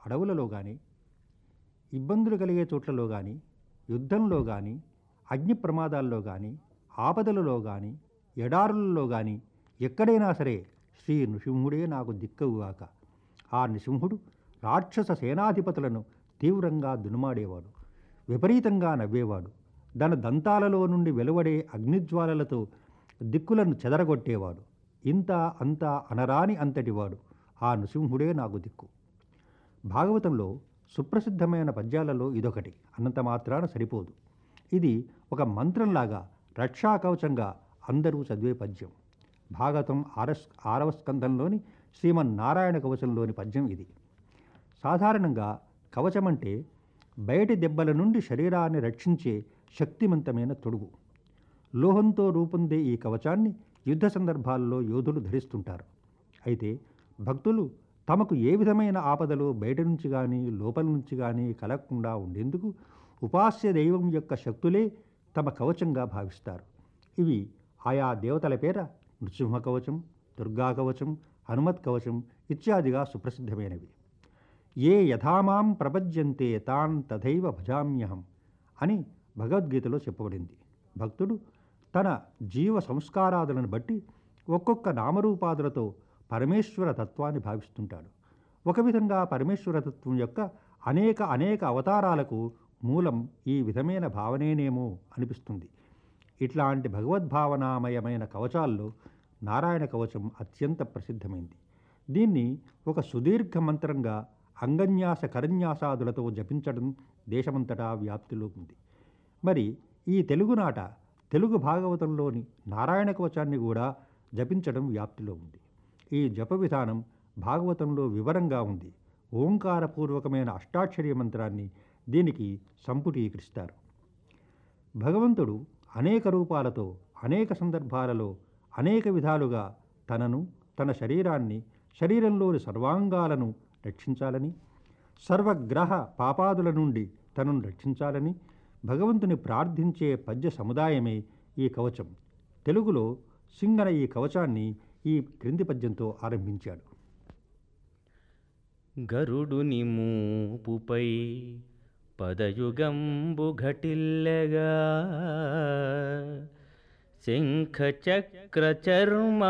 అడవులలో కానీ ఇబ్బందులు కలిగే చోట్లలో కానీ యుద్ధంలో కానీ అగ్ని ప్రమాదాల్లో కానీ ఆపదలలో కానీ ఎడారులలో కానీ ఎక్కడైనా సరే శ్రీ నృసింహుడే నాకు దిక్కవుగాక ఆ నృసింహుడు రాక్షస సేనాధిపతులను తీవ్రంగా దునుమాడేవాడు విపరీతంగా నవ్వేవాడు తన దంతాలలో నుండి వెలువడే అగ్నిజ్వాలలతో దిక్కులను చెదరగొట్టేవాడు ఇంత అంత అనరాని అంతటివాడు ఆ నృసింహుడే నాకు దిక్కు భాగవతంలో సుప్రసిద్ధమైన పద్యాలలో ఇదొకటి అన్నంత మాత్రాన సరిపోదు ఇది ఒక మంత్రంలాగా రక్షా కవచంగా అందరూ చదివే పద్యం భాగవతం ఆరస్ ఆరవ స్కంధంలోని శ్రీమన్నారాయణ కవచంలోని పద్యం ఇది సాధారణంగా కవచం అంటే బయటి దెబ్బల నుండి శరీరాన్ని రక్షించే శక్తివంతమైన తొడుగు లోహంతో రూపొందే ఈ కవచాన్ని యుద్ధ సందర్భాల్లో యోధులు ధరిస్తుంటారు అయితే భక్తులు తమకు ఏ విధమైన ఆపదలు బయట నుంచి కానీ లోపల నుంచి కానీ కలగకుండా ఉండేందుకు ఉపాస్య దైవం యొక్క శక్తులే తమ కవచంగా భావిస్తారు ఇవి ఆయా దేవతల పేర నృసింహ కవచం దుర్గా కవచం హనుమత్ కవచం ఇత్యాదిగా సుప్రసిద్ధమైనవి ఏ యథామాం ప్రపద్యంతే తాన్ తథైవ భజామ్యహం అని భగవద్గీతలో చెప్పబడింది భక్తుడు తన జీవ సంస్కారాదులను బట్టి ఒక్కొక్క నామరూపాదులతో పరమేశ్వర తత్వాన్ని భావిస్తుంటాడు ఒక విధంగా పరమేశ్వర తత్వం యొక్క అనేక అనేక అవతారాలకు మూలం ఈ విధమైన భావనేనేమో అనిపిస్తుంది ఇట్లాంటి భగవద్భావనామయమైన కవచాల్లో నారాయణ కవచం అత్యంత ప్రసిద్ధమైంది దీన్ని ఒక సుదీర్ఘ మంత్రంగా అంగన్యాస కరన్యాసాదులతో జపించడం దేశమంతటా వ్యాప్తిలో ఉంది మరి ఈ తెలుగునాట తెలుగు భాగవతంలోని నారాయణ కవచాన్ని కూడా జపించడం వ్యాప్తిలో ఉంది ఈ జప విధానం భాగవతంలో వివరంగా ఉంది ఓంకారపూర్వకమైన అష్టాక్షరీ మంత్రాన్ని దీనికి సంపుటీకరిస్తారు భగవంతుడు అనేక రూపాలతో అనేక సందర్భాలలో అనేక విధాలుగా తనను తన శరీరాన్ని శరీరంలోని సర్వాంగాలను రక్షించాలని సర్వగ్రహ పాపాదుల నుండి తనను రక్షించాలని భగవంతుని ప్రార్థించే పద్య సముదాయమే ఈ కవచం తెలుగులో సింగన ఈ కవచాన్ని ఈ క్రింది పద్యంతో ఆరంభించాడు గరుడుని మూపుపై పదయుగంబు ఘటిల్లగా శంఖ చక్ర చర్మ